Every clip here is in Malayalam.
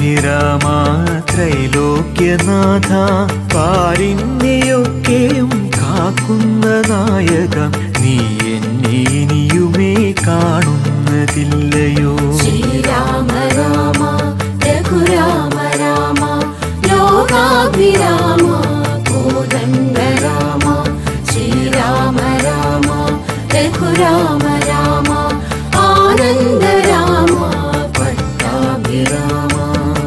ലോകാഭിരാമ ത്രൈലോക്യനാഥ പാരിന്യൊക്കെയും കാക്കുന്ന നായക നീ എന്നെ ഇനിയുമേ കാണുന്നതില്ലയോ ശ്രീരാമ രാമ രഘുരാമ രാമ ലോകാഭിരാമ കോദണ്ഡ രാമ ശ്രീരാമ രാമ രഘുരാമ രാമ ആനന്ദ രാമ പട്ടാഭിരാമ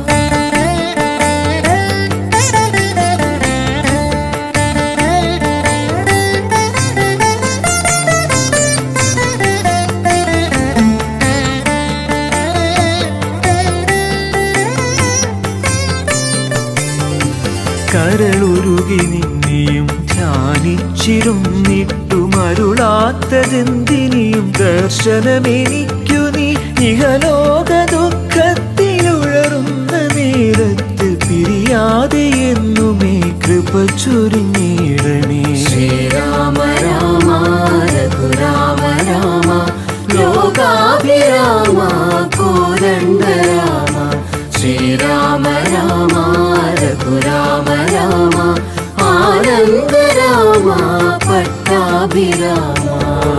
കരളുരുകി നിന്നെയും ധ്യാനിച്ചിരുന്നിട്ടും അരുളാത്തതെന്തിനിയും ദർശനമെനിക്കു നീ ഇഹലോക ദുഃഖത്തിലുഴറുന്ന നേരത്ത് പിരിയാതെ എന്നുമേ കൃപ ചൊരിഞ്ഞിടണേ ശ്രീരാമ രാമ രഘുരാമ രാമ ലോകാഭിരാമ കോദണ്ഡ രാമ ശ്രീരാമ രാമ രഘുരാമ രാമ ആനന്ദ രാമ പട്ടാഭിരാമ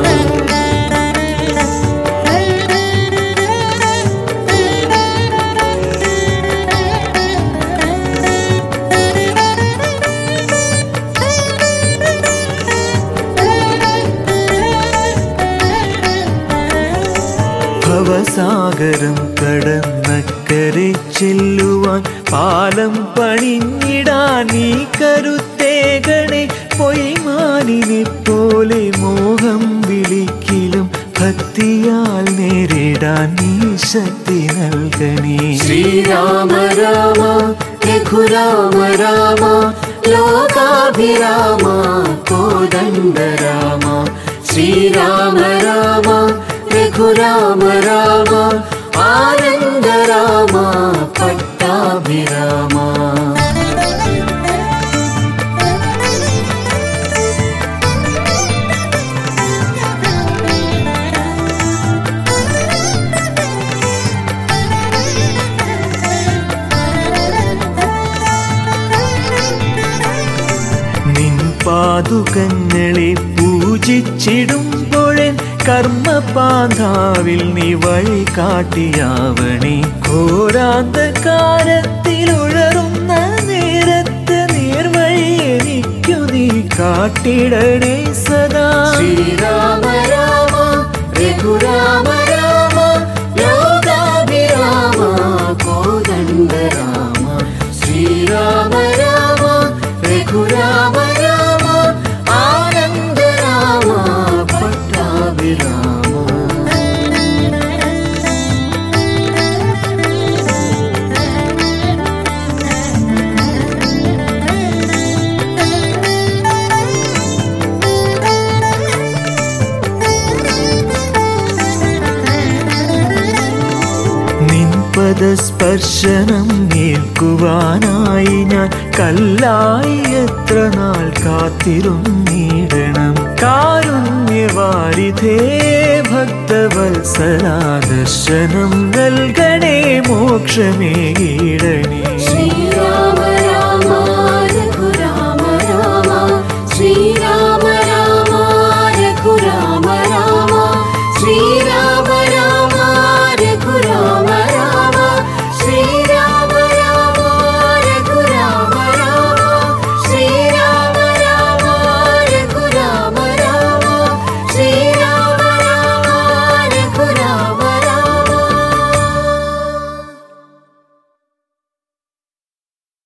ഭവസാഗരം കടന്നക്കരെ ചെല്ലുവാൻ പാലം പണിഞ്ഞിടാൻ നീ കരുത്തേകണേ പൊയ്മാനിനെ പോലെ മോഹം വിളിക്കിലും ഭക്തിയാൽ നേരിടാൻ നീ ശക്തി നൽകണേ ശ്രീരാമ രാമ രഘുരാമ രാമ ലോകാഭിരാമ കോദണ്ഡ രാമ ശ്രീരാമ രാമ രഘുരാമ രാമ ആനന്ദ രാമ പട്ടാഭിരാമ നിൻ പാതുകങ്ങളെ പൂജിച്ചിടുമ്പോഴൻ കർമ്മപാന്താവിൽ നീ വഴി കാട്ടിയാവണേ ഘോരാന്തകാരത്തിൽ ഉഴറുന്ന നേരത്ത് നേർവഴി എനിക്കു നീ കാട്ടിടണേ സദാ ശ്രീരാമ രാമ രഘുരാമ രാമ ലോകാഭിരാമ കോദണ്ഡ രാമ ശ്രീരാമ രാമ രഘുരാമ രാമ ആനന്ദ രാമ പട്ടാഭിരാമ നിൻ പദസ്പർശനം ഏൽക്കുവാനായി ഞാൻ കല്ലായി എത്ര നാൾ കാത്തിരുന്നിടണം കാരുണ്യവാരിധേ ഭക്തവത്സലാ ദർശനം നൽകണേ മോക്ഷമേ ഈടണേ ശ്രീരാമ